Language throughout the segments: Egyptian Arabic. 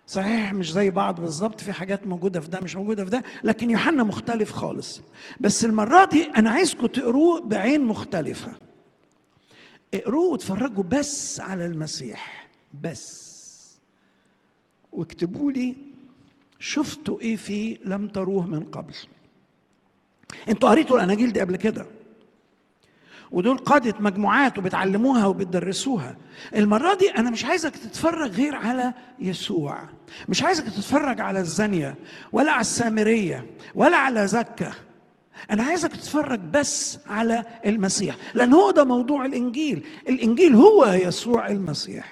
صحيح مش زي بعض بالظبط في حاجات موجودة في ده مش موجودة في ده لكن يوحنا مختلف خالص بس المرة دي أنا عايزكم تقروه بعين مختلفة اقروه واتفرجوا بس على المسيح بس واكتبوا لي شفتوا ايه فيه لم تروه من قبل انتوا قريتوا الاناجيل دي قبل كده ودول قادة مجموعات وبتعلموها وبتدرسوها المرة دي أنا مش عايزك تتفرج غير على يسوع مش عايزك تتفرج على الزانية ولا على السامرية ولا على زكة أنا عايزك تتفرج بس على المسيح لأن هو ده موضوع الإنجيل الإنجيل هو يسوع المسيح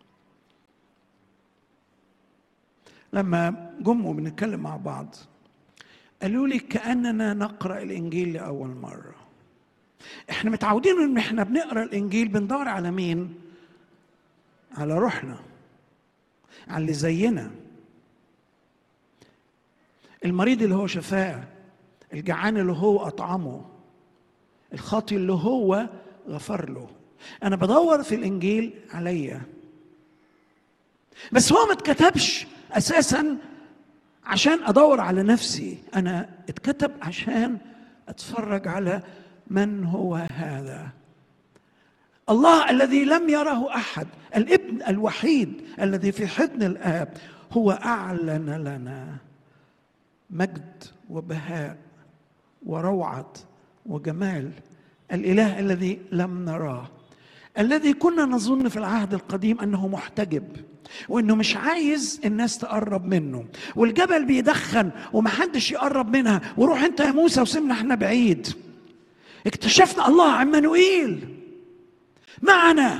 لما جم وبنتكلم مع بعض قالوا لي كأننا نقرأ الإنجيل لأول مرة احنا متعودين ان احنا بنقرا الانجيل بندور على مين على روحنا على اللي زينا المريض اللي هو شفاه الجعان اللي هو اطعمه الخاطي اللي هو غفر له انا بدور في الانجيل عليا بس هو ما اتكتبش اساسا عشان ادور على نفسي انا اتكتب عشان اتفرج على من هو هذا الله الذي لم يره احد الابن الوحيد الذي في حضن الاب هو اعلن لنا مجد وبهاء وروعه وجمال الاله الذي لم نراه الذي كنا نظن في العهد القديم انه محتجب وانه مش عايز الناس تقرب منه والجبل بيدخن ومحدش يقرب منها وروح انت يا موسى وسيبنا احنا بعيد اكتشفنا الله عمانوئيل معنا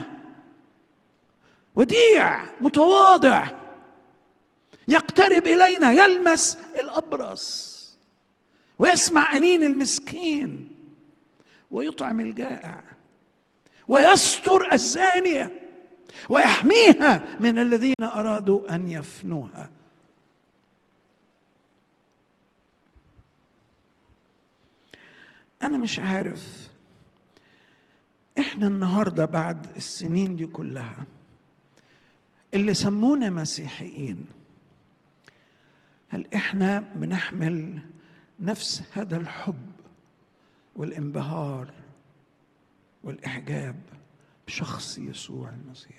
وديع متواضع يقترب الينا يلمس الابرص ويسمع انين المسكين ويطعم الجائع ويستر الزانيه ويحميها من الذين ارادوا ان يفنوها انا مش عارف احنا النهارده بعد السنين دي كلها اللي سمونا مسيحيين هل احنا بنحمل نفس هذا الحب والانبهار والاعجاب بشخص يسوع المسيح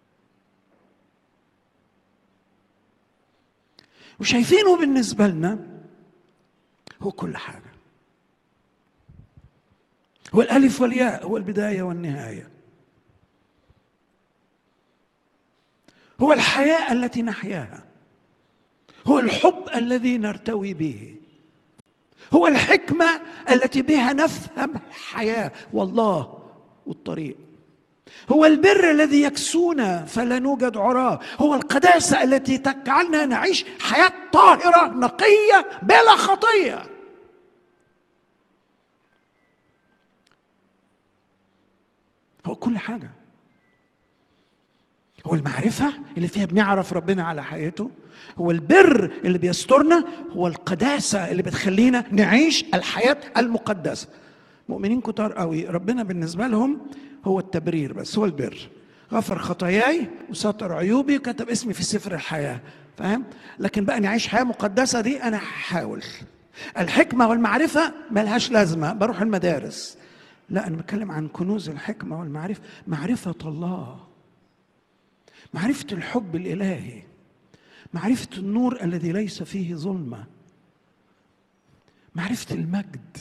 وشايفينه بالنسبه لنا هو كل حاجه هو الألف والياء هو البداية والنهاية هو الحياة التي نحياها هو الحب الذي نرتوي به هو الحكمة التي بها نفهم الحياة والله والطريق هو البر الذي يكسونا فلا نوجد عراه هو القداسة التي تجعلنا نعيش حياة طاهرة نقية بلا خطيه هو كل حاجة هو المعرفة اللي فيها بنعرف ربنا على حياته هو البر اللي بيسترنا هو القداسة اللي بتخلينا نعيش الحياة المقدسة مؤمنين كتار قوي ربنا بالنسبة لهم هو التبرير بس هو البر غفر خطاياي وستر عيوبي وكتب اسمي في سفر الحياة فاهم لكن بقى نعيش حياة مقدسة دي أنا هحاول الحكمة والمعرفة ملهاش لازمة بروح المدارس لا أنا بتكلم عن كنوز الحكمة والمعرفة معرفة الله معرفة الحب الإلهي معرفة النور الذي ليس فيه ظلمة معرفة المجد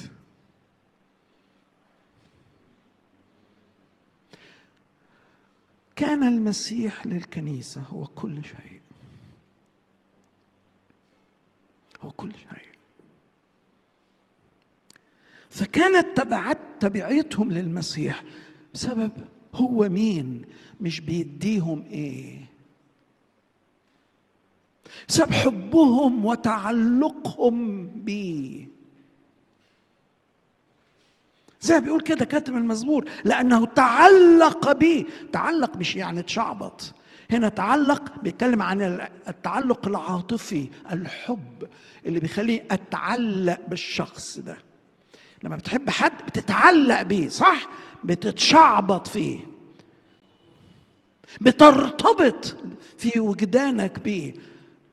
كان المسيح للكنيسة هو كل شيء هو كل شيء فكانت تبعت تبعيتهم للمسيح بسبب هو مين مش بيديهم ايه بسبب حبهم وتعلقهم بيه زي ما بيقول كده كاتب المزمور لانه تعلق بيه تعلق مش يعني تشعبط هنا تعلق بيتكلم عن التعلق العاطفي الحب اللي بيخليه اتعلق بالشخص ده لما بتحب حد بتتعلق بيه صح بتتشعبط فيه بترتبط في وجدانك بيه